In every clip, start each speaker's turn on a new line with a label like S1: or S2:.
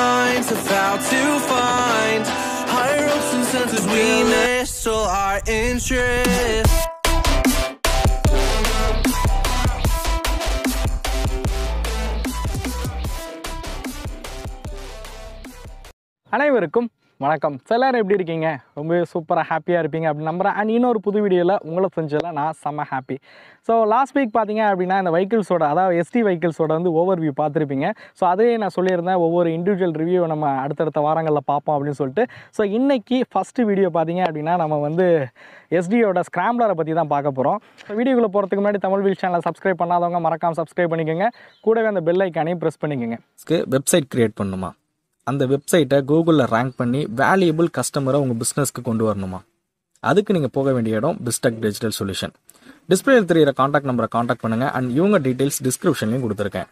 S1: minds about to find higher hopes and senses we miss all our interest.
S2: அனைவருக்கும் வணக்கம் So, எல்லாரும் எப்படி இருக்கீங்க ரொம்ப சூப்பராக ஹாப்பியாக இருப்பீங்க அப்படின்னு நம்புறேன் அண்ட் இன்னொரு புது வீடியோவில் உங்களை செஞ்சதில் நான் செம்ம ஹாப்பி ஸோ லாஸ்ட் வீக் பார்த்தீங்க அப்படின்னா இந்த வெஹிக்கிள்ஸோட அதாவது எஸ்டி வெஹிக்கிள்ஸோட வந்து ஓவர் வியூ பார்த்துருப்பீங்க ஸோ அதே நான் சொல்லியிருந்தேன் ஒவ்வொரு இண்டிவிஜுவல் ரிவ்யூ நம்ம அடுத்தடுத்த வாரங்களில் பார்ப்போம் அப்படின்னு சொல்லிட்டு ஸோ இன்னைக்கு ஃபஸ்ட்டு வீடியோ பார்த்தீங்க அப்படின்னா நம்ம வந்து எஸ்டியோட ஸ்க்ராம்லரை பற்றி தான் பார்க்க போகிறோம் ஸோ வீடியோக்குள்ளே போகிறதுக்கு முன்னாடி தமிழ் வீல் சேனலை சப்ஸ்கிரைப் பண்ணாதவங்க மறக்காம சப்ஸ்கிரைப் பண்ணிக்கோங்க கூடவே அந்த பெல் ஐக்கானையும் ப்ரெஸ் பண்ணிக்கோங்க
S3: வெப்சைட் கிரியேட் பண்ணணுமா அந்த வெப்சைட்டை கூகுளில் ரேங்க் பண்ணி வேல்யூபிள் கஸ்டமரை உங்கள் பிஸ்னஸ்க்கு கொண்டு வரணுமா அதுக்கு நீங்கள் போக வேண்டிய இடம் பிஸ்டெக் டிஜிட்டல் சொல்யூஷன் டிஸ்பிளேல தெரியிற காண்டாக்ட் நம்பரை காண்டாக்ட் பண்ணுங்கள் அண்ட் இவங்க டீட்டெயில்ஸ் டிஸ்கிரிப்ஷன்லையும் கொடுத்துருக்கேன்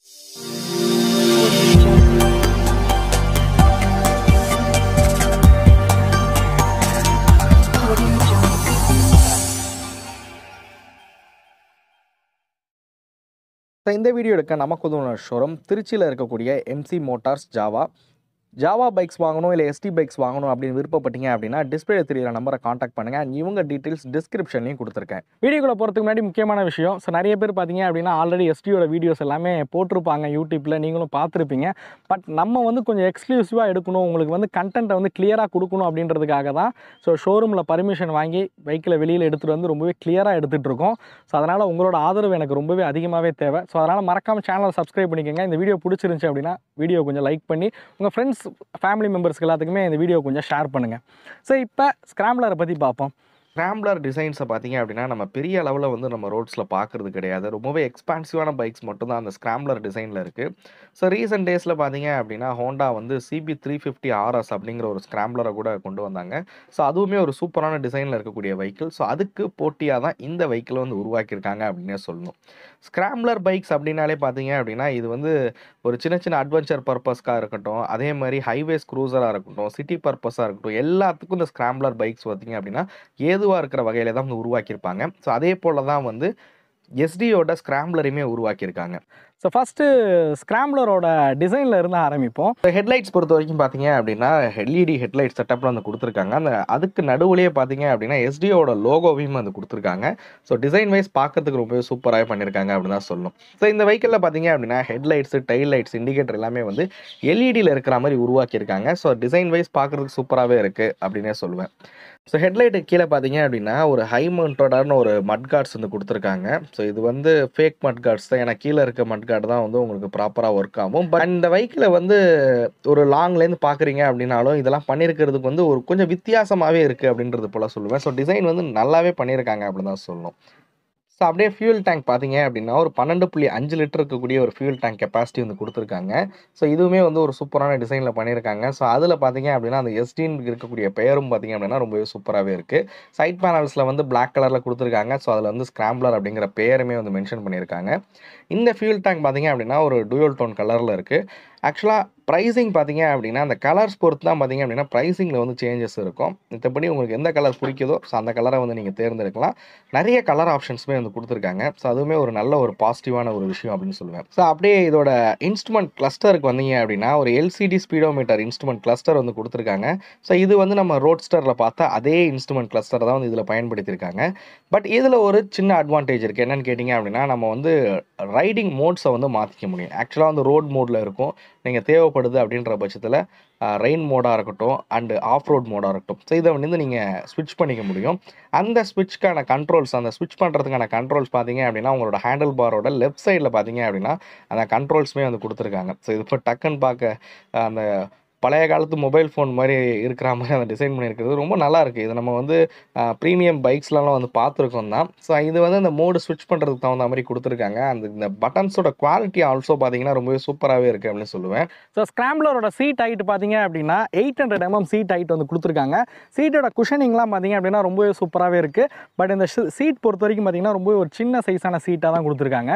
S2: ஸோ இந்த வீடியோ எடுக்க நமக்கு உதவுன ஷோரூம் திருச்சியில் இருக்கக்கூடிய MC Motors Jawa Jawa bikes வாங்கணும் இல்லை எஸ்டி பைக்ஸ் வாங்கணும் அப்படின்னு விருப்பப்பட்டீங்க அப்படின்னா டிஸ்பிளே தெரியிற நம்பரை காண்டாக்ட் பண்ணுங்கள் அண்ட் இவங்க டீட்டெயில்ஸ் டிஸ்கிரிப்ஷன்லையும் கொடுத்துருக்கேன் வீடியோக்குள்ளே போகிறதுக்கு முன்னாடி முக்கியமான விஷயம் ஸோ நிறைய பேர் பார்த்தீங்க அப்படின்னா ஆல்ரெடி எஸ்டியோட வீடியோஸ் எல்லாமே போட்டிருப்பாங்க யூடியூப்பில் நீங்களும் பார்த்துருப்பீங்க பட் நம்ம வந்து கொஞ்சம் எக்ஸ்க்ளூசிவாக எடுக்கணும் உங்களுக்கு வந்து கண்டென்ட்டை வந்து கிளியராக கொடுக்கணும் அப்படின்றதுக்காக தான் ஸோ ஷோரூமில் பர்மிஷன் வாங்கி பைக்கில் வெளியில் எடுத்துகிட்டு வந்து ரொம்பவே கிளியராக எடுத்துகிட்டு இருக்கோம் ஸோ அதனால் உங்களோட ஆதரவு எனக்கு ரொம்பவே அதிகமாகவே தேவை ஸோ அதனால் மறக்காமல் சேனலை சப்ஸ்கிரைப் பண்ணிக்கோங்க இந்த வீடியோ பிடிச்சிருந்துச்சி அப்படின்னா வீடியோ கொஞ்சம் லைக் பண்ணி உங்கள் ஃப்ரெண்ட்ஸ் ஃபேமிலி மெம்பர்ஸ்க்கு எல்லாத்துக்குமே இந்த வீடியோ கொஞ்சம் ஷேர் பண்ணுங்கள் ஸோ இப்போ ஸ்க்ராம்லரை பற்றி பார்ப்போம்
S4: ஸ்க்ராம்லர் டிசைன்ஸை பார்த்தீங்க அப்படின்னா நம்ம பெரிய அளவில் வந்து நம்ம ரோட்ஸில் பார்க்குறது கிடையாது ரொம்பவே எக்ஸ்பான்சிவான பைக்ஸ் மட்டும்தான் அந்த ஸ்க்ராம்லர் டிசைனில் இருக்குது ஸோ ரீசெண்ட் டேஸில் பார்த்தீங்க அப்படின்னா ஹோண்டா வந்து சிபி த்ரீ ஃபிஃப்டி ஆர்எஸ் அப்படிங்கிற ஒரு ஸ்க்ராம்லரை கூட கொண்டு வந்தாங்க ஸோ அதுவுமே ஒரு சூப்பரான டிசைனில் இருக்கக்கூடிய வெஹிக்கிள் ஸோ அதுக்கு போட்டியாக தான் இந்த வெஹிக்கிளை வந்து உருவாக்கியிருக்காங்க அப்படின்னே சொல்லணும் ஸ்க்ராம்லர் பைக்ஸ் அப்படின்னாலே பார்த்தீங்க அப்படின்னா இது வந்து ஒரு சின்ன சின்ன அட்வென்ச்சர் பர்பஸ்க்காக இருக்கட்டும் அதே மாதிரி ஹைவேஸ் க்ரூசராக இருக்கட்டும் சிட்டி பர்பஸாக இருக்கட்டும் எல்லாத்துக்கும் இந்த ஸ்க்ராம்லர் பைக்ஸ் பார்த்தீங்க அப்படின்னா ஏதுவாக இருக்கிற வகையில் தான் வந்து உருவாக்கியிருப்பாங்க ஸோ அதே போல் தான் வந்து எஸ்டியோட ஸ்க்ராம்லரையுமே உருவாக்கியிருக்காங்க
S2: ஸோ ஃபஸ்ட்டு ஸ்க்ராம்லரோட டிசைனில் இருந்து ஆரம்பிப்போம்
S4: இப்போ ஹெட்லைட்ஸ் பொறுத்த வரைக்கும் பார்த்தீங்க அப்படின்னா எல்இடி ஹெட்லைட் செட்டப்பில் வந்து கொடுத்துருக்காங்க அந்த அதுக்கு நடுவுலேயே பார்த்தீங்க அப்படின்னா எஸ்டியோட லோகோவையும் வந்து கொடுத்துருக்காங்க ஸோ டிசைன் வைஸ் பார்க்கறதுக்கு ரொம்பவே சூப்பராகவே பண்ணியிருக்காங்க அப்படின்னு தான் சொல்லணும் ஸோ இந்த வெஹிக்கிளில் பார்த்தீங்க அப்படின்னா ஹெட்லைட்ஸு டைல் லைட்ஸ் இண்டிகேட்டர் எல்லாமே வந்து எல்இடியில் இருக்கிற மாதிரி உருவாக்கியிருக்காங்க ஸோ டிசைன் வைஸ் பார்க்குறதுக்கு சூப்பராகவே இருக்குது அப்படின்னே சொல்லுவேன் ஸோ ஹெட்லைட்டு கீழே பார்த்தீங்க அப்படின்னா ஒரு ஹை மவுண்டடான ஒரு மட் கார்ட்ஸ் வந்து கொடுத்துருக்காங்க ஸோ இது வந்து ஃபேக் மட் கார்ட்ஸ் தான் ஏன்னா கீழே இருக்க மட் கார்டு தான் வந்து உங்களுக்கு ப்ராப்பராக ஒர்க் ஆகும் பட் இந்த பைக்கில் வந்து ஒரு லாங்லேருந்து பார்க்குறீங்க அப்படின்னாலும் இதெல்லாம் பண்ணியிருக்கிறதுக்கு வந்து ஒரு கொஞ்சம் வித்தியாசமாகவே இருக்குது அப்படின்றது போல் சொல்லுவேன் ஸோ டிசைன் வந்து நல்லாவே பண்ணியிருக்காங்க அப்படின்னு தான் சொல்லணும் ஸோ அப்படியே ஃபியூல் டேங்க் பார்த்தீங்க அப்படின்னா ஒரு பன்னெண்டு புள்ளி அஞ்சு லிட்டர் இருக்கக்கூடிய ஒரு ஃபியூல் டேங்க் கெப்பாசிட்டி வந்து கொடுத்துருக்காங்க ஸோ இதுவுமே வந்து ஒரு சூப்பரான டிசைனில் பண்ணியிருக்காங்க ஸோ அதில் பார்த்தீங்க அப்படின்னா அந்த எஸ்டின்னு இருக்கக்கூடிய பெயரும் பார்த்தீங்க அப்படின்னா ரொம்பவே சூப்பராகவே இருக்குது சைட் பேனல்ஸில் வந்து பிளாக் கலரில் கொடுத்துருக்காங்க ஸோ அதில் வந்து ஸ்க்ராம்லர் அப்படிங்கிற பெயருமே வந்து மென்ஷன் பண்ணியிருக்காங்க இந்த ஃபியூல் டேங்க் பார்த்தீங்க அப்படின்னா ஒரு டூயல் டோன் கலரில் இருக்குது ஆக்சுவலாக ப்ரைஸிங் பார்த்தீங்க அப்படின்னா அந்த கலர்ஸ் பொறுத்து தான் பார்த்தீங்க அப்படின்னா ப்ரைஸிங்கில் வந்து சேஞ்சஸ் இருக்கும் மற்றபடி உங்களுக்கு எந்த கலர் பிடிக்குதோ ஸோ அந்த கலரை வந்து நீங்கள் தேர்ந்தெடுக்கலாம் நிறைய கலர் ஆப்ஷன்ஸுமே வந்து கொடுத்துருக்காங்க ஸோ அதுவுமே ஒரு நல்ல ஒரு பாசிட்டிவான ஒரு விஷயம் அப்படின்னு சொல்லுவேன் ஸோ அப்படியே இதோட இன்ஸ்ட்ருமெண்ட் கிளஸ்டருக்கு வந்தீங்க அப்படின்னா ஒரு எல்சிடி ஸ்பீடோமீட்டர் இன்ஸ்ட்ருமெண்ட் கிளஸ்டர் வந்து கொடுத்துருக்காங்க ஸோ இது வந்து நம்ம ரோட்ஸ்டரில் பார்த்தா அதே இன்ஸ்ட்ருமெண்ட் கிளஸ்டர் தான் வந்து இதில் பயன்படுத்தியிருக்காங்க பட் இதில் ஒரு சின்ன அட்வான்டேஜ் இருக்குது என்னென்னு கேட்டிங்க அப்படின்னா நம்ம வந்து ரைடிங் மோட்ஸை வந்து மாற்றிக்க முடியும் ஆக்சுவலாக வந்து ரோட் மோடில் இருக்கும் நீங்கள் தேவைப்படுது அப்படின்ற பட்சத்தில் ரெயின் மோடாக இருக்கட்டும் அண்டு ஆஃப் ரோட் மோடாக இருக்கட்டும் ஸோ இதை வந்து நீங்கள் ஸ்விட்ச் பண்ணிக்க முடியும் அந்த ஸ்விட்ச்க்கான கண்ட்ரோல்ஸ் அந்த ஸ்விட்ச் பண்ணுறதுக்கான கண்ட்ரோல்ஸ் பார்த்தீங்க அப்படின்னா உங்களோட ஹேண்டில் பாரோட லெஃப்ட் சைடில் பார்த்தீங்க அப்படின்னா அந்த கண்ட்ரோல்ஸுமே வந்து கொடுத்துருக்காங்க ஸோ இது இப்போ டக்குன்னு பார்க்க அந்த பழைய காலத்து மொபைல் ஃபோன் மாதிரி இருக்கிற மாதிரி அந்த டிசைன் பண்ணியிருக்கிறது ரொம்ப நல்லா இருக்குது இது நம்ம வந்து ப்ரீமியம் பைக்ஸ்லாம் வந்து பார்த்துருக்கோம் தான் ஸோ இது வந்து அந்த மோடு ஸ்விட்ச் பண்ணுறதுக்கு தகுந்த மாதிரி கொடுத்துருக்காங்க அந்த இந்த பட்டன்ஸோட குவாலிட்டி ஆல்சோ பார்த்தீங்கன்னா ரொம்பவே சூப்பராகவே இருக்குது அப்படின்னு சொல்லுவேன்
S2: ஸோ ஸ்க்ராம்லரோட சீட் ஹைட் பார்த்தீங்க அப்படின்னா eight hundred MM seat height வந்து கொடுத்துருக்காங்க சீட்டோட குஷனிங்லாம் பார்த்தீங்க அப்படின்னா ரொம்பவே சூப்பராகவே இருக்குது பட் இந்த சீட் பொறுத்த வரைக்கும் பார்த்தீங்கன்னா ரொம்ப ஒரு சின்ன சைஸான சீட்டாக தான் கொடுத்துருக்காங்க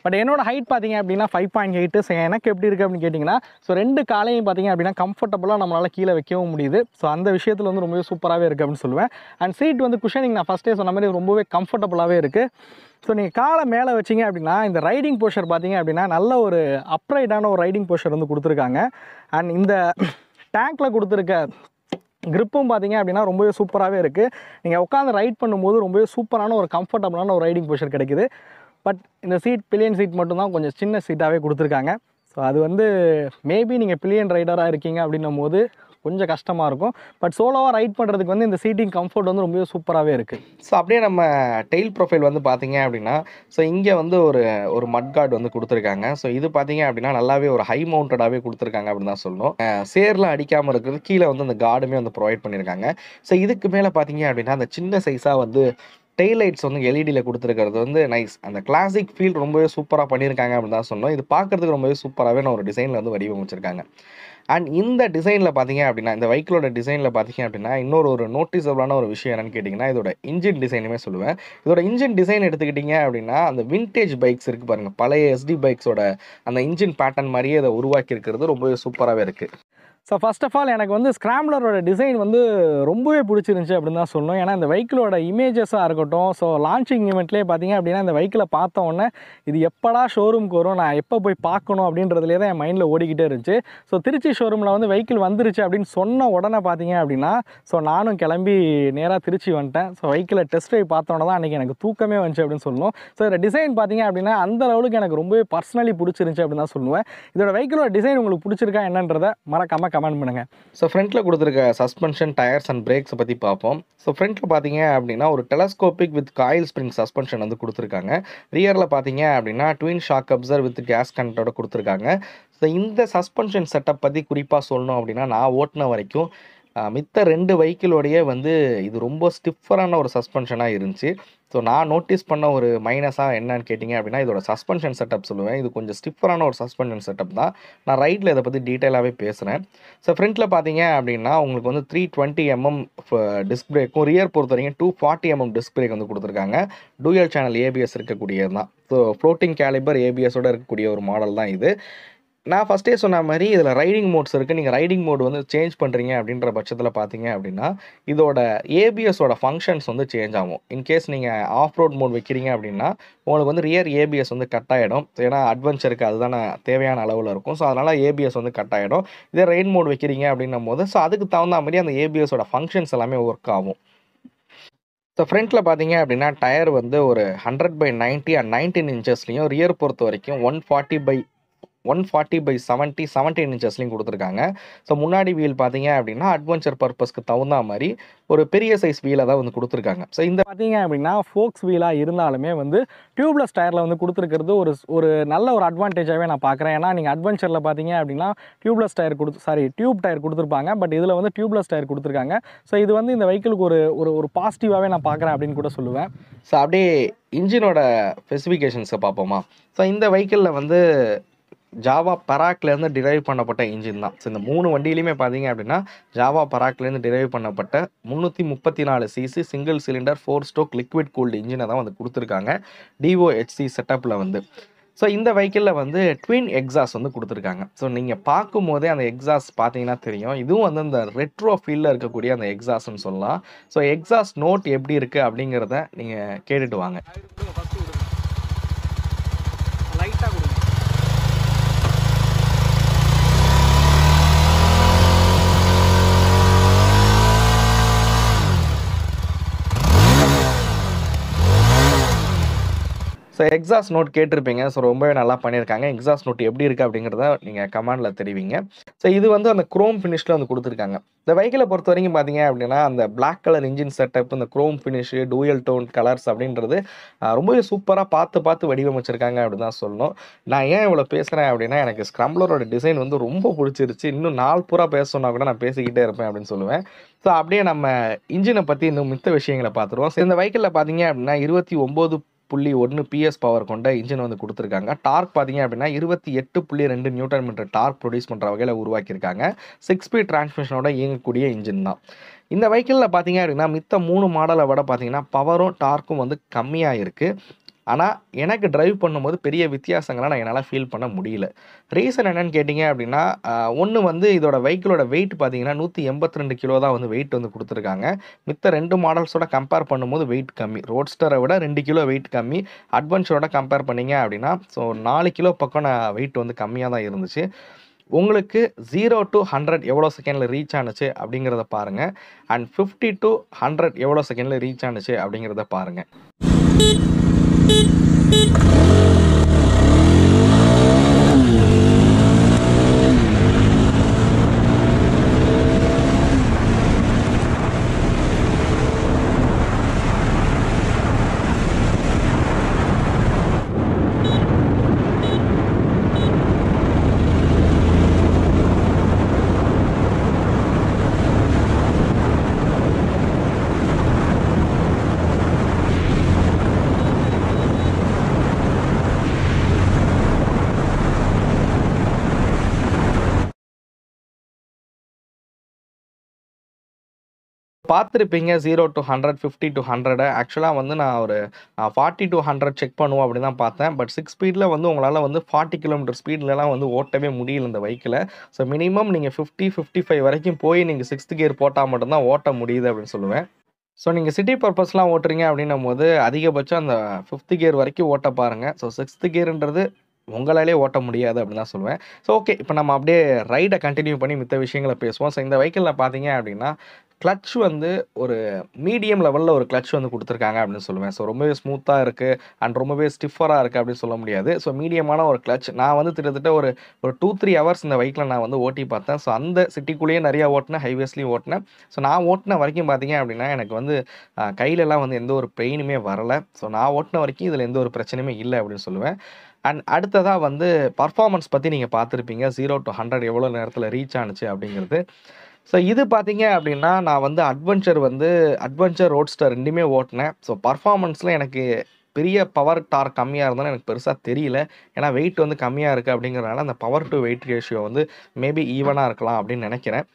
S2: பட் என்னோட ஹைட் பார்த்தீங்க அப்படின்னா ஃபைவ் பாயிண்ட் எயிட்டு ஸோ எனக்கு எப்படி இருக்குது அப்படின்னு கேட்டிங்கன்னா ஸோ ரெண்டு காலையும் பார்த்தீங்க அப்படின்னா கம்ஃபர்டபுளாக நம்மளால் கீழே வைக்கவும் முடியுது ஸோ அந்த விஷயத்தில் வந்து ரொம்பவே சூப்பராகவே இருக்குது அப்படின்னு சொல்லுவேன் அண்ட் சீட் வந்து குஷனிங் நான் ஃபஸ்ட்டே சொன்ன மாதிரி ரொம்பவே கம்ஃபர்டபுளாகவே இருக்குது ஸோ நீங்கள் காலை மேலே வச்சிங்க அப்படின்னா இந்த ரைடிங் போஷர் பார்த்தீங்க அப்படின்னா நல்ல ஒரு அப்ரைடான ஒரு ரைடிங் போஷர் வந்து கொடுத்துருக்காங்க அண்ட் இந்த டேங்க்கில் கொடுத்துருக்க gripும் பார்த்தீங்க அப்படின்னா ரொம்பவே சூப்பராகவே இருக்குது நீங்கள் உட்காந்து ரைட் பண்ணும்போது ரொம்பவே சூப்பரான ஒரு கம்ஃபர்டபுளான ஒரு ரைடிங் பொசிஷன் கிடைக்குது பட் இந்த சீட் பில்லியன் சீட் மட்டும்தான் கொஞ்சம் சின்ன சீட்டாகவே கொடுத்துருக்காங்க ஸோ அது வந்து மேபி நீங்கள் பில்லியன் ரைடராக இருக்கீங்க அப்படின்னும் போது கொஞ்சம் கஷ்டமாக இருக்கும் பட் சோலோவாக ரைட் பண்ணுறதுக்கு வந்து இந்த சீட்டிங் கம்ஃபர்ட் வந்து ரொம்பவே சூப்பராகவே இருக்குது
S4: ஸோ அப்படியே நம்ம டெயில் ப்ரொஃபைல் வந்து பார்த்தீங்க அப்படின்னா ஸோ இங்கே வந்து ஒரு ஒரு மட் கார்டு வந்து கொடுத்துருக்காங்க ஸோ இது பார்த்தீங்க அப்படின்னா நல்லாவே ஒரு ஹை மவுண்டடாகவே கொடுத்துருக்காங்க அப்படின்னு தான் சொல்லணும் அஹ் சேர்லாம் அடிக்காமல் இருக்கிறது கீழே வந்து அந்த கார்டுமே வந்து ப்ரொவைட் பண்ணியிருக்காங்க ஸோ இதுக்கு மேலே பார்த்தீங்க அப்படின்னா அந்த சின்ன சைஸாக வந்து டெய்ல் லைட்ஸ் வந்து எல்இடியில் கொடுத்துருக்கிறது வந்து நைஸ் அந்த கிளாசிக் ஃபீல் ரொம்பவே சூப்பராக பண்ணியிருக்காங்க அப்படின்னு தான் சொன்னோம் இது பார்க்கறதுக்கு ரொம்பவே சூப்பராகவே ஒரு டிசைனில் வந்து வடிவமைச்சிருக்காங்க அண்ட் இந்த டிசைனில் பார்த்தீங்க அப்படின்னா இந்த வெஹிக்கிளோட டிசைனில் பார்த்தீங்க அப்படின்னா இன்னொரு ஒரு நோட்டிசபிளான ஒரு விஷயம் என்னன்னு கேட்டிங்கன்னா இதோட இன்ஜின் டிசைனுமே சொல்லுவேன் இதோட இன்ஜின் டிசைன் எடுத்துக்கிட்டிங்க அப்படின்னா அந்த விண்டேஜ் பைக்ஸ் இருக்குது பாருங்கள் பழைய எஸ்டி பைக்ஸோட அந்த இன்ஜின் பேட்டர்ன் மாதிரியே இதை உருவாக்கி இருக்கிறது ரொம்பவே சூப்பராகவே இருக்குது
S2: ஸோ ஃபர்ஸ்ட் ஆஃப் ஆல் எனக்கு வந்து ஸ்க்ராம்லரோட டிசைன் வந்து ரொம்பவே பிடிச்சிருந்துச்சி அப்படின்னு தான் சொல்லணும் ஏன்னா இந்த வெஹிக்கிளோட இமேஜஸாக இருக்கட்டும் ஸோ லான்ச்சிங் ஈவெண்ட்லேயே பார்த்தீங்க அப்படின்னா இந்த வெஹிக்கிளை பார்த்த உடனே இது எப்படா ஷோரூம்க்கு வரும் நான் எப்போ போய் பார்க்கணும் அப்படின்றதுலே தான் என் மைண்டில் ஓடிக்கிட்டே இருந்துச்சு ஸோ திருச்சி ஷோரூமில் வந்து வெஹிக்கிள் வந்துருச்சு அப்படின்னு சொன்ன உடனே பார்த்தீங்க அப்படின்னா ஸோ நானும் கிளம்பி நேராக திருச்சி வந்துட்டேன் ஸோ வெஹிக்கிளை டெஸ்ட் ட்ரைவ் பார்த்தோன்னே தான் அன்றைக்கி எனக்கு தூக்கமே வந்துச்சு அப்படின்னு சொல்லணும் ஸோ இதோட டிசைன் பார்த்தீங்க அப்படின்னா அந்த லெவலுக்கு எனக்கு ரொம்பவே பர்சனலி பிடிச்சிருந்துச்சி அப்படின்னு தான் சொல்லுவேன் இதோட வெஹிக்கிளோட டிசைன் உங்களுக்கு பிடிச்சிருக்கா என்னன்றதை மறக்காமல் கமெண்ட் பண்ணுங்கள்
S4: ஸோ ஃப்ரண்ட்டில் கொடுத்துருக்க சஸ்பென்ஷன் டயர்ஸ் அண்ட் பிரேக்ஸை பற்றி பார்ப்போம் ஸோ ஃப்ரண்ட்டில் பார்த்தீங்க அப்படின்னா ஒரு telescopic with coil spring suspension வந்து கொடுத்துருக்காங்க ரியரில் பார்த்தீங்க அப்படின்னா twin shock absorber with gas கனெக்டோட கொடுத்துருக்காங்க ஸோ இந்த சஸ்பென்ஷன் செட்டப் பற்றி குறிப்பாக சொல்லணும் அப்படின்னா நான் ஓட்டின வரைக்கும் ஆஹ், மித்த ரெண்டு வெஹிக்கிளோடையே வந்து இது ரொம்ப ஸ்டிஃபரான ஒரு சஸ்பென்ஷனாக இருந்துச்சு ஸோ நான் நோட்டீஸ் பண்ண ஒரு மைனஸாக என்னன்னு கேட்டிங்க அப்படின்னா இதோட சஸ்பென்ஷன் செட்டப் சொல்லுவேன் இது கொஞ்சம் ஸ்டிஃபரான ஒரு சஸ்பென்ஷன் செட்டப் தான் நான் ரைட்டில் இதை பற்றி டீட்டெயிலாகவே பேசுகிறேன் ஸோ ஃப்ரண்ட்டில் பார்த்தீங்க அப்படின்னா உங்களுக்கு வந்து த்ரீ டுவெண்ட்டி எம்எம் டிஸ்க் பிரேக்கும் ரியர் பொறுத்த வரைக்கும் two forty MM disc brake வந்து கொடுத்துருக்காங்க டூயல் சேனல் ஏபிஎஸ் இருக்கக்கூடியது தான் ஸோ ஃப்ளோட்டிங் கேலிபர் ஏபிஎஸோட இருக்கக்கூடிய ஒரு மாடல் தான் இது நான் ஃபஸ்ட்டே சொன்ன மாதிரி இதில் ரைடிங் மோட்ஸ் இருக்குது நீங்கள் ரைடிங் மோட் வந்து சேஞ்ச் பண்ணுறீங்க அப்படின்ற பட்சத்தில் பார்த்தீங்க அப்படின்னா இதோட ஏபிஎஸோட ஃபங்க்ஷன்ஸ் வந்து சேஞ்ச் ஆகும் இன்கேஸ் நீங்கள் ஆஃப் ரோட் மோட் வைக்கிறீங்க அப்படின்னா உங்களுக்கு வந்து ரியர் ஏபிஎஸ் வந்து கட் ஆகிடும் ஏன்னா அட்வென்ச்சருக்கு அதுதானே தேவையான அளவில் இருக்கும் ஸோ அதனால் ஏபிஎஸ் வந்து கட் ஆகிடும் இதே ரெயின் மோட் வைக்கிறீங்க அப்படின்னும் போது ஸோ அதுக்கு தகுந்த மாதிரி அந்த ஏபிஎஸோட ஃபங்க்ஷன்ஸ் எல்லாமே ஒர்க் ஆகும் ஸோ ஃப்ரண்ட்டில் பார்த்தீங்க அப்படின்னா டயர் வந்து ஒரு hundred by ninety and nineteen இன்ச்சஸ்லையும் ரியர் பொறுத்த வரைக்கும் one forty by one forty by seventy seventeen இன்ச்சஸ்லையும் கொடுத்துருக்காங்க ஸோ முன்னாடி வீல் பார்த்தீங்க அப்படின்னா அட்வென்ச்சர் பர்பஸ்க்கு தகுந்த மாதிரி ஒரு பெரிய சைஸ் வீலை தான் வந்து கொடுத்துருக்காங்க ஸோ இந்த
S2: பார்த்தீங்க அப்படின்னா ஃபோக்ஸ் வீலாக இருந்தாலுமே வந்து டியூப்லெஸ் டயரில் வந்து கொடுத்துருக்கிறது ஒரு ஒரு நல்ல ஒரு அட்வான்டேஜாகவே நான் பார்க்குறேன் ஏன்னா நீங்கள் அட்வென்ச்சரில் பார்த்தீங்க அப்படின்னா டியூப்லெஸ் டயர் கொடுத்து சாரி டியூப் டயர் கொடுத்துருப்பாங்க பட் இதில் வந்து டியூப்லெஸ் டயர் கொடுத்துருக்காங்க ஸோ இது வந்து இந்த வெஹிக்கிளுக்கு ஒரு ஒரு ஒரு பாசிட்டிவாகவே நான் பார்க்குறேன் அப்படின்னு கூட சொல்லுவேன்
S4: ஸோ அப்படியே இன்ஜினோட ஸ்பெசிஃபிகேஷன்ஸை பார்ப்போமா ஸோ இந்த வெஹிக்கிளில் வந்து ஜாவா பராக்லேருந்து டிரைவ் பண்ணப்பட்ட இன்ஜின் தான் ஸோ இந்த மூணு வண்டியிலையுமே பார்த்தீங்க அப்படின்னா ஜாவா பராக்லேருந்து டிரைவ் பண்ணப்பட்ட முந்நூற்றி முப்பத்தி நாலு CC single cylinder four stroke liquid cooled இன்ஜினை தான் வந்து கொடுத்துருக்காங்க டிஓஹெச்சி செட்டப்பில் வந்து ஸோ இந்த வெஹிக்கிளில் வந்து ட்வின் எக்ஸாஸ் வந்து கொடுத்துருக்காங்க ஸோ நீங்கள் பார்க்கும்போதே அந்த எக்ஸாஸ் பார்த்தீங்கன்னா தெரியும் இதுவும் வந்து அந்த ரெட்ரோ ஃபீல்டில் இருக்கக்கூடிய அந்த எக்ஸாஸ்ன்னு சொல்லலாம் ஸோ எக்ஸாஸ் நோட் எப்படி இருக்குது அப்படிங்கிறத நீங்கள் கேட்டுட்டு வாங்க
S2: லைட்டாக கொடுங்க
S4: ஸோ எக்ஸாஸ் நோட் கேட்டிருப்பீங்க ஸோ ரொம்பவே நல்லா பண்ணியிருக்காங்க எக்ஸாஸ் நோட் எப்படி இருக்குது அப்படிங்கிறத நீங்கள் கமெண்டில் தெரிவிங்க ஸோ இது வந்து அந்த குரோம் ஃபினிஷில் வந்து கொடுத்துருக்காங்க இந்த வெஹிக்கிளை பொறுத்த வரைக்கும் பார்த்தீங்க அப்படின்னா அந்த Black கலர் இன்ஜின் செட்டப் இந்த chrome finish dual tone colours அப்படின்றது ஆஹ், ரொம்பவே சூப்பராக பார்த்து பார்த்து வடிவமைச்சிருக்காங்க அப்படின்னு தான் சொல்லணும் நான் ஏன் இவ்வளோ பேசுகிறேன் அப்படின்னா எனக்கு ஸ்க்ரம்லரோட டிசைன் வந்து ரொம்ப பிடிச்சிருச்சு இன்னும் நாள் பூரா பேச சொன்னா கூட நான் பேசிக்கிட்டே இருப்பேன் அப்படின்னு சொல்லுவேன் ஸோ அப்படியே நம்ம இன்ஜினை பற்றி இன்னும் மித்த விஷயங்களை பார்த்துருவோம் So, இந்த வெஹிக்கிளில் பார்த்தீங்க அப்படின்னா இருபத்தி ஒம்பது புள்ளி ஒன்று பிஎஸ் பவர் கொண்ட இன்ஜின் வந்து கொடுத்துருக்காங்க டார்க் பார்த்தீங்க அப்படின்னா இருபத்தி எட்டு புள்ளி ரெண்டு நியூட்டன் மீட்டர் டார்க் ப்ரொடியூஸ் பண்ணுற வகையில் உருவாக்கியிருக்காங்க சிக்ஸ் ஸ்பீட் டிரான்ஸ்மிஷனோட இயங்கக்கூடிய இன்ஜின் தான் இந்த வெஹிக்கிளில் பார்த்தீங்க அப்படின்னா மித்த மூணு மாடலை விட பார்த்தீங்கன்னா பவரும் டார்க்கும் வந்து கம்மியாக இருக்குது ஆனால் எனக்கு டிரைவ் பண்ணும்போது பெரிய வித்தியாசங்களை நான் என்னால் ஃபீல் பண்ண முடியல ரீசன் என்னன்னு கேட்டிங்க அப்படின்னா ஒன்று வந்து இதோட வெஹிக்கிளோட வெயிட் பார்த்தீங்கன்னா நூற்றி எண்பத்தி ரெண்டு கிலோ தான் வந்து வெயிட் வந்து கொடுத்துருக்காங்க மித்த ரெண்டு மாடல்ஸோட கம்பேர் பண்ணும்போது வெயிட் கம்மி ரோட்ஸ்டரை விட ரெண்டு கிலோ வெயிட் கம்மி அட்வென்ச்சரோட கம்பேர் பண்ணீங்க அப்படின்னா ஸோ நாலு கிலோ பக்கம் நான் வெயிட் வந்து கம்மியாக தான் இருந்துச்சு உங்களுக்கு ஜீரோ டு ஹண்ட்ரட் எவ்வளோ செகண்டில் ரீச் ஆனுச்சு அப்படிங்கிறத பாருங்கள் அண்ட் ஃபிஃப்டி டு ஹண்ட்ரட் எவ்வளோ செகண்டில் ரீச் ஆனுச்சு அப்படிங்கிறத பாருங்கள் பார்த்துருப்பீங்க zero to hundred fifty to hundred ஆக்சுவலாக வந்து நான் ஒரு ஃபார்ட்டி டு ஹண்ட்ரட் செக் பண்ணுவோம் அப்படின்னு தான் பார்த்தேன் பட் சிக்ஸ் ஸ்பீடில் வந்து உங்களால் வந்து ஃபார்ட்டி கிலோமீட்டர் ஸ்பீட்லலாம் வந்து ஓட்டவே முடியல இந்த பைக்கில் ஸோ மினிமம் நீங்கள் ஃபிஃப்டி ஃபிஃப்டி ஃபைவ் வரைக்கும் போய் நீங்கள் சிக்ஸ்த் கியர் போட்டால் மட்டும்தான் ஓட்ட முடியுது அப்படின்னு சொல்லுவேன் ஸோ நீங்கள் சிட்டி பர்பஸ்லாம் ஓட்டுறீங்க அப்படின்னும் போது அதிகபட்சம் அந்த ஃபிஃப்த் கியர் வரைக்கும் ஓட்ட பாருங்கள் ஸோ சிக்ஸ்த் கியர்ன்றது உங்களாலே ஓட்ட முடியாது அப்படின்னு தான் சொல்லுவேன் ஸோ ஓகே இப்போ நம்ம அப்படியே ரைடை கண்டினியூ பண்ணி மித்த விஷயங்களை பேசுவோம் ஸோ இந்த வெஹிக்கிளில் பார்த்தீங்க அப்படின்னா கிளட்ச் வந்து ஒரு மீடியம் லெவலில் ஒரு கிளட்ச் வந்து கொடுத்துருக்காங்க அப்படின்னு சொல்லுவேன் ஸோ ரொம்பவே ஸ்மூத்தாக இருக்குது அண்ட் ரொம்பவே ஸ்டிஃபராக இருக்குது அப்படின்னு சொல்ல முடியாது ஸோ மீடியமான ஒரு கிளட்ச் நான் வந்து கிட்டத்தட்ட ஒரு ஒரு டூ த்ரீ ஹவர்ஸ் இந்த பைக்கில் நான் வந்து ஓட்டி பார்த்தேன் ஸோ அந்த சிட்டிக்குள்ளேயே நிறையா ஓட்டினேன் ஹைவேஸ்லேயும் ஓட்டினேன் ஸோ நான் ஓட்டின வரைக்கும் பார்த்தீங்க அப்படின்னா எனக்கு வந்து அஹ், கையிலலாம் வந்து எந்த ஒரு பெயினுமே வரலை ஸோ நான் ஓட்டின வரைக்கும் இதில் எந்த ஒரு பிரச்சனையுமே இல்லை அப்படின்னு சொல்லுவேன் அண்ட் அடுத்ததாக வந்து பர்ஃபார்மன்ஸ் பற்றி நீங்கள் பார்த்துருப்பீங்க ஜீரோ டு ஹண்ட்ரட் எவ்வளோ நேரத்தில் ரீச் ஆனுச்சு அப்படிங்கிறது ஸோ இது பார்த்தீங்க அப்படின்னா நான் வந்து அட்வென்ச்சர் வந்து அட்வென்ச்சர் ரோட்ஸ்டர் ரெண்டுமே ஓட்டினேன் ஸோ பர்ஃபார்மன்ஸில் எனக்கு பெரிய பவர் டார் கம்மியாக இருந்தாலும் எனக்கு பெருசாக தெரியல ஏன்னா வெயிட் வந்து கம்மியாக இருக்குது அப்படிங்கிறனால அந்த பவர் டு வெயிட் ரேஷியோ வந்து மேபி ஈவனாக இருக்கலாம் அப்படின்னு நினைக்கிறேன்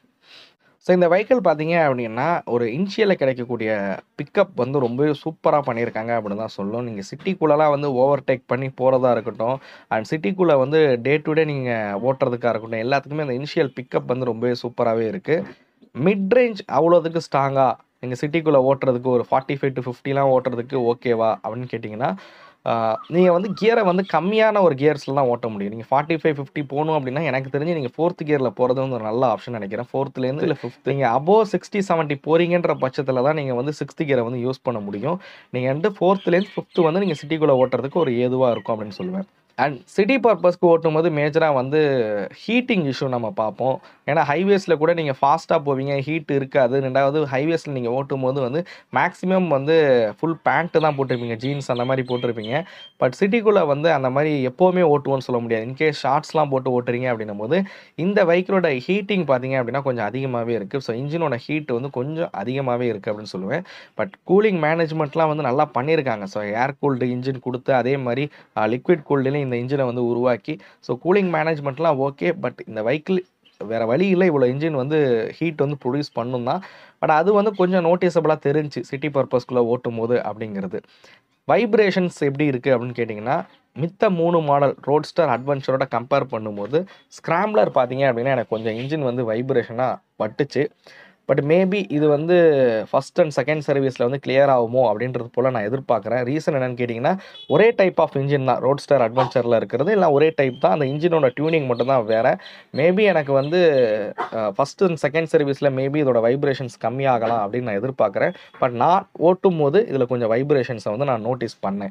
S4: ஸோ இந்த வெஹிக்கிள் பார்த்தீங்க அப்படின்னா ஒரு இன்ஷியலில் கிடைக்கக்கூடிய பிக்கப் வந்து ரொம்பவே சூப்பராக பண்ணியிருக்காங்க அப்படின்னு தான் சொல்லும் நீங்கள் சிட்டிக்குள்ளெலாம் வந்து ஓவர்டேக் பண்ணி போகிறதா இருக்கட்டும் அண்ட் சிட்டிக்குள்ளே வந்து டே டு டே நீங்கள் ஓட்டுறதுக்காக இருக்கட்டும் எல்லாத்துக்குமே அந்த இனிஷியல் பிக்கப் வந்து ரொம்பவே சூப்பராகவே இருக்குது மிட் ரேஞ்ச் அவ்வளோதுக்கு ஸ்ட்ராங்காக நீங்கள் சிட்டிக்குள்ளே ஓட்டுறதுக்கு ஒரு ஃபார்ட்டி ஃபைவ் டு ஃபிஃப்டிலாம் ஓட்டுறதுக்கு ஓகேவா அப்படின்னு கேட்டிங்கன்னா நீங்கள் வந்து கியரை வந்து கம்மியான ஒரு கியர்ஸில் தான் ஓட்ட முடியும் நீங்கள் ஃபார்ட்டி ஃபைவ் ஃபிஃப்டி போகணும் அப்படின்னா எனக்கு தெரிஞ்சு நீங்கள் ஃபோர்த் கியரில் போகிறது வந்து ஒரு நல்ல ஆப்ஷன் நினைக்கிறேன் ஃபோர்த்துலேருந்து இல்லை ஃபிஃப்த் நீங்கள் அபோவ் சிக்ஸ்டி செவன்ட்டி போறீங்கன்ற பட்சத்தில் தான் நீங்கள் வந்து சிக்ஸ்த் கியரை வந்து யூஸ் பண்ண முடியும் நீங்கள் வந்து ஃபோர்த்துலேருந்து ஃபிஃப்த்து வந்து நீங்கள் சிட்டிக்குள்ளே ஓட்டுறதுக்கு ஒரு ஏதுவாக இருக்கும் அப்படின்னு சொல்லுவேன் அண்ட் சிட்டி பர்பஸ்க்கு ஓட்டும் போது மேஜராக வந்து ஹீட்டிங் இஷ்யூ நம்ம பார்ப்போம் ஏன்னா ஹைவேஸில் கூட நீங்கள் ஃபாஸ்ட்டாக போவீங்க ஹீட் இருக்காது ரெண்டாவது ஹைவேஸில் நீங்கள் ஓட்டும் போது வந்து மேக்ஸிமம் வந்து ஃபுல் பேண்ட்டு தான் போட்டிருப்பீங்க ஜீன்ஸ் அந்த மாதிரி போட்டிருப்பீங்க பட் சிட்டிக்குள்ளே வந்து அந்த மாதிரி எப்போவுமே ஓட்டுவோன்னு சொல்ல முடியாது இன்கேஸ் ஷார்ட்ஸ்லாம் போட்டு ஓட்டுறீங்க அப்படின்னும் போது இந்த பைக்கோட ஹீட்டிங் பார்த்தீங்க அப்படின்னா கொஞ்சம் அதிகமாகவே இருக்குது ஸோ இன்ஜினோட ஹீட் வந்து கொஞ்சம் அதிகமாகவே இருக்குது அப்படின்னு சொல்லுவேன் பட் கூலிங் மேனேஜ்மெண்ட்லாம் வந்து நல்லா பண்ணியிருக்காங்க ஸோ ஏர் கூல்டு இன்ஜின் கொடுத்து அதே மாதிரி லிக்விட் கூல்டுலேயும் இந்த இன்ஜினை வந்து உருவாக்கி ஸோ கூலிங் மேனேஜ்மெண்ட்லாம் ஓகே பட் இந்த வெஹிக்கிள் வேறு வழி இல்லை இவ்வளோ இன்ஜின் வந்து ஹீட் வந்து ப்ரொடியூஸ் பண்ணும் தான் பட் அது வந்து கொஞ்சம் நோட்டிசபிளாக தெரிஞ்சு சிட்டி பர்பஸ்க்குள்ளே ஓட்டும் போது அப்படிங்கிறது வைப்ரேஷன்ஸ் எப்படி இருக்குது அப்படின்னு கேட்டிங்கன்னா மித்த மூணு மாடல் ரோட்ஸ்டர் அட்வென்ச்சரோட கம்பேர் பண்ணும்போது ஸ்க்ராம்லர் பார்த்தீங்க அப்படின்னா எனக்கு கொஞ்சம் இன்ஜின் வந்து வைப்ரேஷனாக பட்டுச்சு பட் மேபி இது வந்து ஃபஸ்ட் அண்ட் செகண்ட் சர்வீஸில் வந்து கிளியர் ஆகுமோ அப்படின்றது போல் நான் எதிர்பார்க்குறேன் ரீசன் என்னன்னு கேட்டிங்கன்னா ஒரே டைப் ஆஃப் இன்ஜின் தான் ரோட்ஸ்டர் அட்வென்ச்சரில் இருக்கிறது இல்லை ஒரே டைப் தான் அந்த இன்ஜினோட டியூனிங் மட்டும் தான் வேறு மேபி எனக்கு வந்து ஃபஸ்ட் அண்ட் செகண்ட் சர்வீஸில் மேபி இதோட வைப்ரேஷன்ஸ் கம்மியாகலாம் அப்படின்னு நான் எதிர்பார்க்குறேன் பட் நான் ஓட்டும் போது இதில் கொஞ்சம் வைப்ரேஷன்ஸை வந்து நான் நோட்டீஸ் பண்ணேன்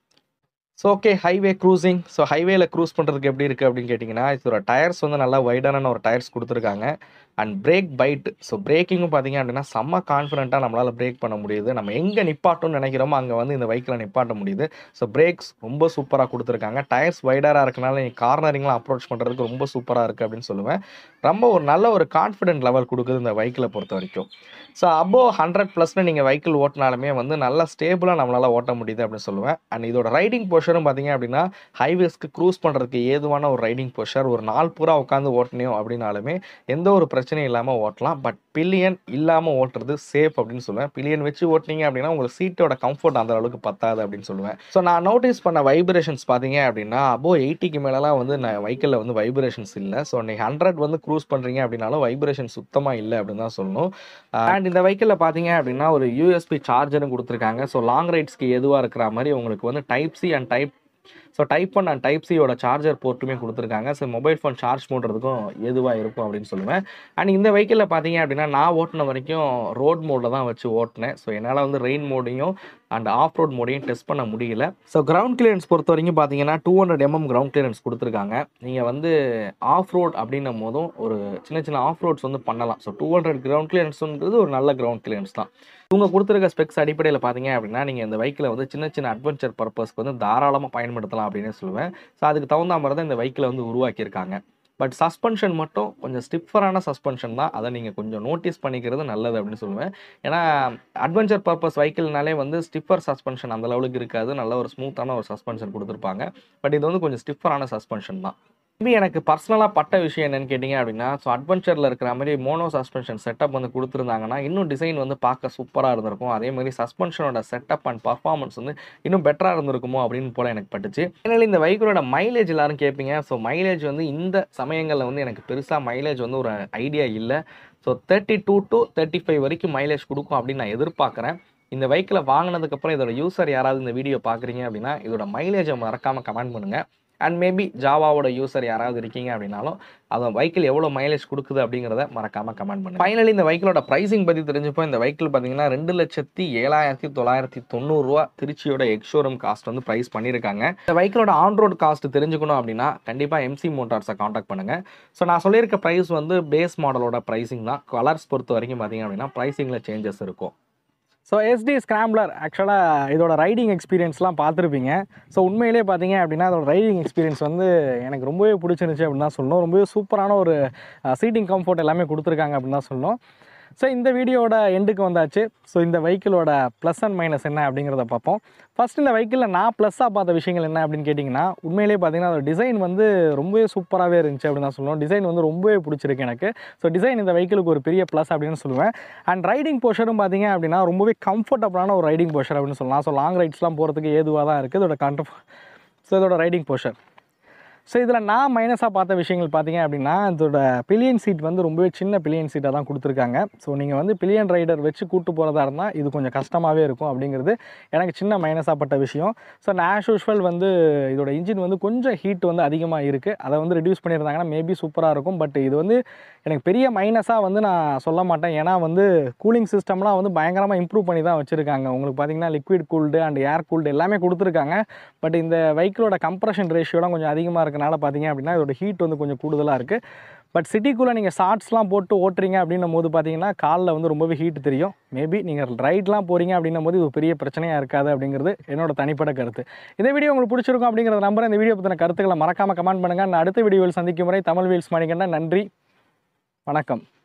S4: so okay highway cruising so ஹைவேல க்ரூஸ் பண்ணுறதுக்கு எப்படி இருக்குது அப்படின்னு கேட்டிங்கன்னா இதோட டயர்ஸ் வந்து நல்லா வைடான ஒரு டயர்ஸ் கொடுத்துருக்காங்க அண்ட் பிரேக் பைட் ஸோ பிரேக்கிங்கும் பார்த்தீங்க அப்படின்னா செம்ம கான்ஃபிடென்ட்டாக நம்மளால் பிரேக் பண்ண முடியுது நம்ம எங்கே நிப்பாட்டோம்னு நினைக்கிறோமோ அங்கே வந்து இந்த பைக்கில் நிப்பாட்ட முடியுது ஸோ பிரேக்ஸ் ரொம்ப சூப்பராக கொடுத்துருக்காங்க டயர்ஸ் வைடராக இருக்கனால நீ கார்னரிங்லாம் அப்ரோச் பண்ணுறதுக்கு ரொம்ப சூப்பராக இருக்குது அப்படின்னு சொல்லுவேன் ரொம்ப ஒரு நல்ல ஒரு கான்ஃபிடென்ட் லெவல் கொடுக்குது இந்த பைக்கில் பொறுத்த வரைக்கும் ஸோ அபோவ் ஹண்ட்ரட் ப்ளஸில் நீங்கள் வெஹிக்கிள் ஓட்டினாலுமே வந்து நல்லா ஸ்டேபிளாக நம்மளால் ஓட்ட முடியுது அப்படின்னு சொல்லுவேன் அண்ட் இதோட ரைடிங் போஷரும் பார்த்தீங்க அப்படின்னா ஹைவேஸ்க்கு க்ரூஸ் பண்ணுறதுக்கு ஏதுவான ஒரு ரைடிங் போஷர் ஒரு நாள் பூரா உட்காந்து ஓட்டினியும் அப்படின்னாலுமே எந்த ஒரு பிரச்சனை பிரச்சனையும் இல்லாமல் ஓட்டலாம் பட் பில்லியன் இல்லாமல் ஓட்டுறது சேஃப் அப்படின்னு சொல்லுவேன் பில்லியன் வச்சு ஓட்டினீங்க அப்படின்னா உங்களுக்கு சீட்டோட கம்ஃபர்ட் அந்த அளவுக்கு பத்தாது அப்படின்னு சொல்லுவேன் ஸோ நான் நோட்டீஸ் பண்ண வைப்ரேஷன்ஸ் பார்த்தீங்க அப்படின்னா அபோ எயிட்டிக்கு மேலலாம் வந்து நான் வெஹிக்கிளில் வந்து வைப்ரேஷன்ஸ் இல்லை ஸோ நீங்கள் ஹண்ட்ரட் வந்து க்ரூஸ் பண்ணுறீங்க அப்படின்னாலும் வைப்ரேஷன் சுத்தமாக இல்லை அப்படின்னு தான் சொல்லணும் அண்ட் இந்த வெஹிக்கிளில் பார்த்தீங்க அப்படின்னா ஒரு யூஎஸ்பி சார்ஜரும் கொடுத்துருக்காங்க ஸோ லாங் ரைட்ஸ்க்கு எதுவாக இருக்கிற மாதிரி உங்களுக்கு வந்து type C and type so type one and type சியோட சார்ஜர் போர்ட்டுமே கொடுத்துருக்காங்க ஸோ மொபைல் ஃபோன் சார்ஜ் பண்ணுறதுக்கும் எதுவாக இருக்கும் அப்படின்னு சொல்லுவேன் அண்ட் இந்த வெஹிக்கிளில் பார்த்தீங்க அப்படின்னா நான் ஓட்டின வரைக்கும் ரோட் மோடில் தான் வச்சு ஓட்டினேன் ஸோ என்னால் வந்து ரெயின் மோடையும் அண்ட் ஆஃப் ரோட் மோடையும் டெஸ்ட் பண்ண முடியல ஸோ கிரவுண்ட் கிளியரன்ஸ் பொறுத்த வரைக்கும் பார்த்தீங்கன்னா two hundred MM ground clearance கொடுத்துருக்காங்க நீங்கள் வந்து ஆஃப் ரோட் அப்படின்னும் போதும் ஒரு சின்ன சின்ன ஆஃப் ரோட்ஸ் வந்து பண்ணலாம் ஸோ டூ ஹண்ட்ரட் கிரவுண்ட் கிளியரன்ஸ்ன்றது ஒரு நல்ல கிரவுண்ட் கிளியரன்ஸ் தான் இவங்க கொடுத்துருக்க ஸ்பெக்ஸ் அடிப்படையில் பார்த்தீங்க அப்படின்னா நீங்கள் இந்த வெஹிக்கிளை வந்து சின்ன சின்ன அட்வென்ச்சர் பர்பஸ்க்கு வந்து தாராளமாக பயன்படுத்தலாம் அப்படின்னு சொல்லுவேன் ஸோ அதுக்கு தகுந்த மாதிரி தான் இந்த வெஹிக்கிளை வந்து உருவாக்கியிருக்காங்க பட் சஸ்பென்ஷன் மட்டும் கொஞ்சம் ஸ்டிஃபரான சஸ்பென்ஷன் தான் அதை நீங்கள் கொஞ்சம் நோட்டீஸ் பண்ணிக்கிறது நல்லது அப்படின்னு சொல்லுவேன் ஏன்னா அட்வென்ச்சர் பர்பஸ் வெஹிக்கிள்னாலே வந்து ஸ்டிஃபர் சஸ்பென்ஷன் அந்த லெவலுக்கு இருக்காது நல்ல ஒரு ஸ்மூத்தான ஒரு சஸ்பென்ஷன் கொடுத்துருப்பாங்க பட் இது வந்து கொஞ்சம் ஸ்டிஃபரான சஸ்பென்ஷன் தான் மேபி எனக்கு பர்சனலாக பட்ட விஷயம் என்னன்னு கேட்டிங்க அப்படின்னா ஸோ அட்வென்ச்சரில் இருக்கிற மாதிரி மோனோ சஸ்பென்ஷன் செட்டப் வந்து கொடுத்துருந்தாங்கன்னா இன்னும் டிசைன் வந்து பார்க்க சூப்பராக இருந்திருக்கும் அதே மாதிரி சஸ்பென்ஷனோட செட்டப் அண்ட் பர்ஃபார்மன்ஸ் வந்து இன்னும் பெட்டராக இருந்திருக்குமோ அப்படின்னு போல எனக்கு பட்டுச்சு ஏன்னா இந்த பைக்கோட மைலேஜ் எல்லாரும் கேட்பீங்க ஸோ மைலேஜ் வந்து இந்த சமயங்களில் வந்து எனக்கு பெருசாக மைலேஜ் வந்து ஒரு ஐடியா இல்லை so thirty two to thirty five வரைக்கும் மைலேஜ் கொடுக்கும் அப்படின்னு நான் எதிர்பார்க்குறேன் இந்த வெஹிக்கிளை வாங்கினதுக்கப்புறம் இதோட யூசர் யாராவது இந்த வீடியோ பார்க்குறீங்க அப்படின்னா இதோட மைலேஜை மறக்காமல் கமெண்ட் பண்ணுங்கள் அண்ட் மேபி ஜாவாவோட யூசர் யாராவது இருக்கீங்க அப்படின்னாலும் அந்த வெஹிக்கிள் எவ்வளோ மைலேஜ் கொடுக்குது அப்படிங்கிறத மறக்காமல் கமெண்ட் பண்ணுங்க ஃபைனலி இந்த வெஹிக்கிளோட ப்ரைசிங் பற்றி தெரிஞ்சப்போ இந்த வெஹிக்கிள் பார்த்தீங்கன்னா ரெண்டு லட்சத்தி ஏழாயிரத்தி தொள்ளாயிரத்தி தொண்ணூறுரூவா திருச்சியோட எக்ஷோரூம் காஸ்ட் வந்து ப்ரைஸ் பண்ணியிருக்காங்க இந்த வெஹிக்கிளோட ஆன் ரோட் காஸ்ட் தெரிஞ்சுக்கணும் அப்படின்னா கண்டிப்பாக எம்சி மோட்டார்ஸை காண்டாக்ட் பண்ணுங்கள் ஸோ நான் சொல்லியிருக்க ப்ரைஸ் வந்து பேஸ் மாடலோட ப்ரைசிங் தான் கலர்ஸ் பொறுத்த வரைக்கும் பார்த்தீங்க அப்படின்னா ப்ரைசிங்கில் சேஞ்சஸ் இருக்கும்
S2: ஸோ எஸ்டி ஸ்க்ராம்ப்ளர் ஆக்சுவலாக இதோட ரைடிங் எக்ஸ்பீரியன்ஸ்லாம் பார்த்துருப்பீங்க ஸோ உண்மையிலே பார்த்தீங்க அப்படின்னா அதோட ரைடிங் எக்ஸ்பீரியன்ஸ் வந்து எனக்கு ரொம்பவே பிடிச்சிருந்துச்சி அப்படின்னு தான் சொல்லணும் ரொம்பவே சூப்பரான ஒரு சீட்டிங் கம்ஃபர்ட் எல்லாமே கொடுத்துருக்காங்க அப்படின்னு தான் சொல்லணும் ஸோ இந்த வீடியோட எண்டுக்கு வந்தாச்சு ஸோ இந்த வெஹிக்கிளோட ப்ளஸ் அண்ட் மைனஸ் என்ன அப்படிங்கிறத பார்ப்போம் ஃபர்ஸ்ட் இந்த வெஹிக்கிளில் நான் ப்ளஸ்ஸாக பார்த்த விஷயங்கள் என்ன அப்படின்னு கேட்டிங்கன்னா உண்மையிலேயே பார்த்தீங்கன்னா அதோட டிசைன் வந்து ரொம்பவே சூப்பராகவே இருந்துச்சு அப்படின்னு தான் சொல்லணும் டிசைன் வந்து ரொம்பவே பிடிச்சிருக்கு எனக்கு ஸோ டிசைன் இந்த வெஹிக்கிளுக்கு ஒரு பெரிய ப்ளஸ் அப்படின்னு சொல்லுவேன் அண்ட் ரைடிங் போஷரும் பார்த்தீங்க அப்படின்னா ரொம்பவே கம்ஃபர்டபுளான ஒரு ரைடிங் போஷர் அப்படின்னு சொல்லலாம் ஸோ லாங் ரைட்ஸ்லாம் போகிறதுக்கு ஏதுவாக தான் இருக்குது இதோட கண்ட்ரோ ஸோ இதோட ரைடிங் போஷர் ஸோ இதில் நான் மைனஸாக பார்த்த விஷயங்கள் பார்த்தீங்க அப்படின்னா இதோட பில்லியன் சீட் வந்து ரொம்பவே சின்ன பில்லியன் சீட்டாக தான் கொடுத்துருக்காங்க ஸோ நீங்கள் வந்து பில்லியன் ரைடர் வச்சு கூட்டு போகிறதா இருந்தால் இது கொஞ்சம் கஷ்டமாகவே இருக்கும் அப்படிங்கிறது எனக்கு சின்ன மைனஸாக பட்ட விஷயம் ஸோ நான் ஆஸ் யூஷுவல் வந்து இதோட இன்ஜின் வந்து கொஞ்சம் ஹீட் வந்து அதிகமாக இருக்குது அதை வந்து ரெடியூஸ் பண்ணியிருந்தாங்கன்னா மேபி சூப்பராக இருக்கும் பட் இது வந்து எனக்கு பெரிய மைனஸாக வந்து நான் சொல்ல மாட்டேன் ஏன்னா வந்து கூலிங் சிஸ்டம்லாம் வந்து பயங்கரமாக இம்ப்ரூவ் பண்ணி தான் வச்சுருக்காங்க உங்களுக்கு பார்த்தீங்கன்னா liquid cooled and air cooled எல்லாமே கொடுத்துருக்காங்க பட் இந்த வெஹிக்கிளோட கம்ப்ரஷன் ரேஷியோலாம் கொஞ்சம் அதிகமாக இருக்கனால பார்த்தீங்க அப்படின்னா இதோட ஹீட் வந்து கொஞ்சம் கூடுதலாக இருக்குது பட் சிட்டிக்குள்ளே நீங்கள் ஷார்ட்ஸ்லாம் போட்டு ஓட்டுறீங்க அப்படின்னும் போது பார்த்தீங்கன்னா காலில் வந்து ரொம்பவே ஹீட் தெரியும் மேபி நீங்கள் ரைட்லாம் போகிறீங்க அப்படின்னும் போது இது பெரிய பிரச்சனையாக இருக்காது அப்படிங்கிறது என்னோட தனிப்பட்ட கருத்து இந்த வீடியோ உங்களுக்கு பிடிச்சிருக்கும் அப்படிங்கிறத நம்புறேன் இந்த வீடியோ பற்றின கருத்துக்களை மறக்காமல் கமெண்ட் பண்ணுங்கள் நான் அடுத்த வீடியோவில் சந்திக்கும் முறை தமிழ் வீல்ஸ் மணிகண்டன் நன்றி வணக்கம்